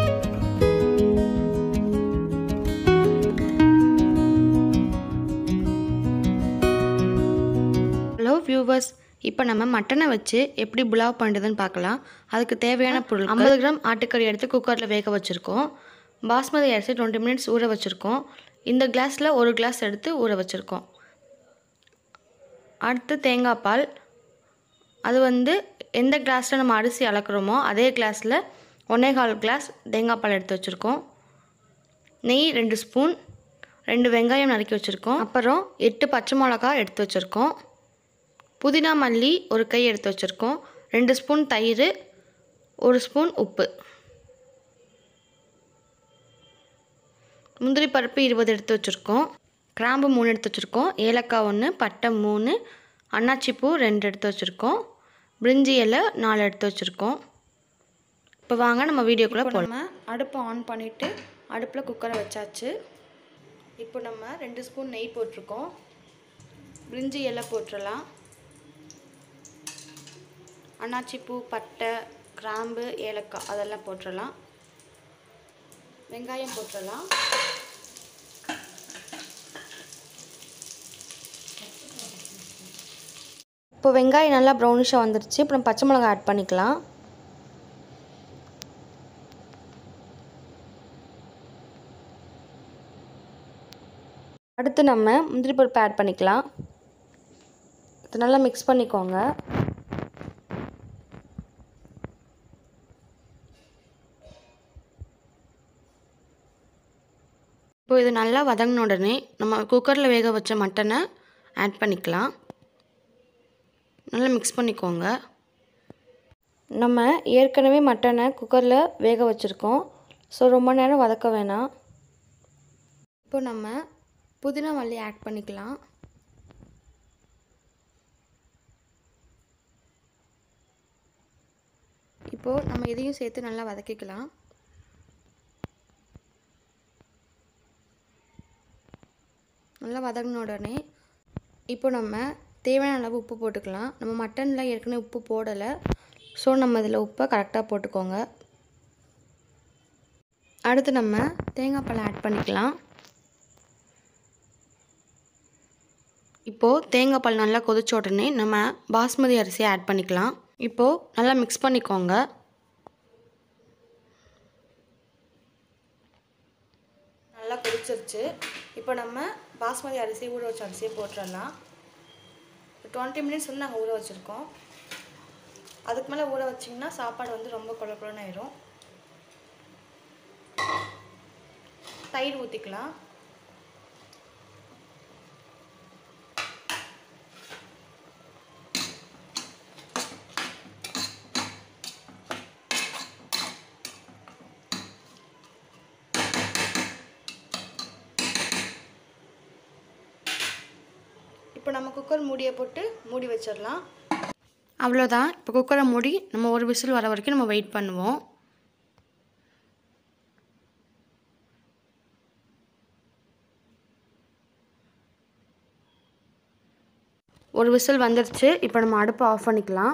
hello viewers இப்போ நம்ம மட்டனை வச்சு எப்படி புலாவ் பண்ணுறதுன்னு பார்க்கலாம் அதுக்கு தேவையான பொருள் ஐம்பது கிராம் ஆட்டுக்கறி எடுத்து குக்கரில் வேக வச்சுருக்கோம் பாஸ்மதி அரிசி டுவெண்ட்டி மினிட்ஸ் ஊற வச்சுருக்கோம் இந்த கிளாஸில் ஒரு கிளாஸ் எடுத்து ஊற வச்சுருக்கோம் அடுத்து தேங்காய் பால் அது வந்து எந்த கிளாஸில் நம்ம அரிசி அளக்குறோமோ அதே கிளாஸில் ஒன்றே கால் கிளாஸ் தேங்காய் பால் எடுத்து வச்சுருக்கோம் நெய் ரெண்டு ஸ்பூன் ரெண்டு வெங்காயம் நறுக்கி வச்சுருக்கோம் அப்புறம் எட்டு பச்சை மிளகா எடுத்து வச்சுருக்கோம் புதினா மல்லி ஒரு கை எடுத்து வச்சுருக்கோம் ரெண்டு ஸ்பூன் தயிர் ஒரு ஸ்பூன் உப்பு முந்திரி பருப்பு இருபது எடுத்து வச்சுருக்கோம் கிராம்பு மூணு எடுத்து வச்சுருக்கோம் ஏலக்காய் ஒன்று பட்டை மூணு அன்னாச்சிப்பூ ரெண்டு எடுத்து வச்சுருக்கோம் பிரிஞ்சி இலை நாலு எடுத்து வச்சுருக்கோம் இப்போ வாங்க நம்ம வீடியோக்குள்ளே போகலாம் நம்ம அடுப்பை ஆன் பண்ணிவிட்டு அடுப்பில் குக்கரை வச்சாச்சு இப்போ நம்ம ரெண்டு ஸ்பூன் நெய் போட்டிருக்கோம் பிரிஞ்சி இலை போட்டுடலாம் அன்னாச்சிப்பூ பட்டை கிராம்பு ஏலக்காய் அதெல்லாம் போட்டுடலாம் வெங்காயம் போட்டுடலாம் இப்போ வெங்காயம் நல்லா ப்ரௌனிஷாக வந்துருச்சு அப்புறம் பச்சை மிளகாய் ஆட் பண்ணிக்கலாம் அடுத்து நம்ம முந்திரி பருப்பு ஆட் பண்ணிக்கலாம் இது நல்லா மிக்ஸ் பண்ணிக்கோங்க இப்போ இது நல்லா வதங்கின உடனே நம்ம குக்கரில் வேக வச்ச மட்டனை ஆட் பண்ணிக்கலாம் நல்லா மிக்ஸ் பண்ணிக்கோங்க நம்ம ஏற்கனவே மட்டனை குக்கரில் வேக வச்சுருக்கோம் ஸோ ரொம்ப நேரம் வதக்க வேணாம் இப்போ நம்ம புதினா மல்லி ஆட் பண்ணிக்கலாம் இப்போது நம்ம இதையும் சேர்த்து நல்லா வதக்கிக்கலாம் நல்லா வதங்கின உடனே இப்போ நம்ம தேவையான அளவு உப்பு போட்டுக்கலாம் நம்ம மட்டனில் ஏற்கனவே உப்பு போடலை ஸோ நம்ம இதில் உப்பை கரெக்டாக போட்டுக்கோங்க அடுத்து நம்ம தேங்காய் பழம் ஆட் பண்ணிக்கலாம் இப்போது தேங்காய் பால் நல்லா கொதிச்ச உடனே நம்ம பாஸ்மதி அரிசியை ஆட் பண்ணிக்கலாம் இப்போது நல்லா மிக்ஸ் பண்ணிக்கோங்க நல்லா கொதிச்சிருச்சு இப்போ நம்ம பாஸ்மதி அரிசி ஊற வச்ச அரிசியை போட்டுடலாம் டுவெண்ட்டி மினிட்ஸ் வந்து நாங்கள் ஊற வச்சுருக்கோம் அதுக்கு மேலே ஊற வச்சிங்கன்னா சாப்பாடு வந்து ரொம்ப குழ குழன்னு ஆயிரும் தயிர் ஊற்றிக்கலாம் இப்போ நம்ம குக்கர் மூடியை போட்டு மூடி வச்சிடலாம் அவ்வளோதான் இப்போ குக்கரை மூடி நம்ம ஒரு விசில் வர வரைக்கும் நம்ம வெயிட் பண்ணுவோம் ஒரு விசில் வந்துருச்சு இப்போ நம்ம அடுப்பை ஆஃப் பண்ணிக்கலாம்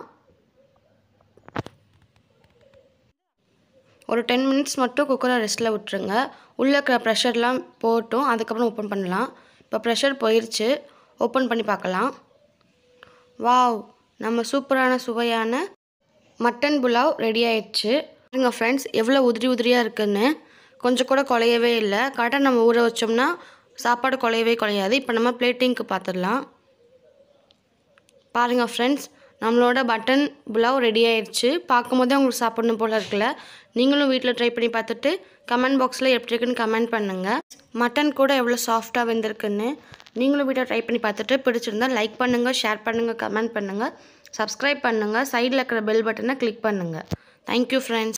ஒரு டென் மினிட்ஸ் மட்டும் குக்கரை ரெஸ்ட்டில் விட்டுருங்க உள்ளே இருக்கிற ப்ரெஷர்லாம் போட்டும் அதுக்கப்புறம் ஓப்பன் பண்ணலாம் இப்போ ப்ரெஷர் போயிடுச்சு ஓப்பன் பண்ணி பார்க்கலாம் வாவ் நம்ம சூப்பரான சுவையான மட்டன் புலாவ் ரெடி ஆயிடுச்சு பாருங்க ஃப்ரெண்ட்ஸ் எவ்வளோ உதிரி உதிரியாக இருக்குன்னு கொஞ்சம் கூட குலையவே இல்லை கரெக்டாக நம்ம ஊற வச்சோம்னா சாப்பாடு குலையவே குலையாது இப்போ நம்ம பிளேட்டிங்க்கு பார்த்துடலாம் பாருங்கள் ஃப்ரெண்ட்ஸ் நம்மளோட பட்டன் புலாவ் ரெடி ஆயிடுச்சு பார்க்கும்போதே உங்களுக்கு சாப்பிடணும் போல் இருக்குல்ல நீங்களும் வீட்டில் ட்ரை பண்ணி பார்த்துட்டு கமெண்ட் பாக்ஸில் எப்படி இருக்குன்னு கமெண்ட் பண்ணுங்கள் மட்டன் கூட எவ்வளோ சாஃப்டாக வெந்திருக்குன்னு நீங்களும் வீட்டில் ட்ரை பண்ணி பார்த்துட்டு பிடிச்சிருந்தா லைக் பண்ணுங்கள் ஷேர் பண்ணுங்கள் கமெண்ட் பண்ணுங்கள் சப்ஸ்கிரைப் பண்ணுங்கள் சைடில் இருக்கிற பெல் பட்டனை கிளிக் பண்ணுங்கள் தேங்க்யூ ஃப்ரெண்ட்ஸ்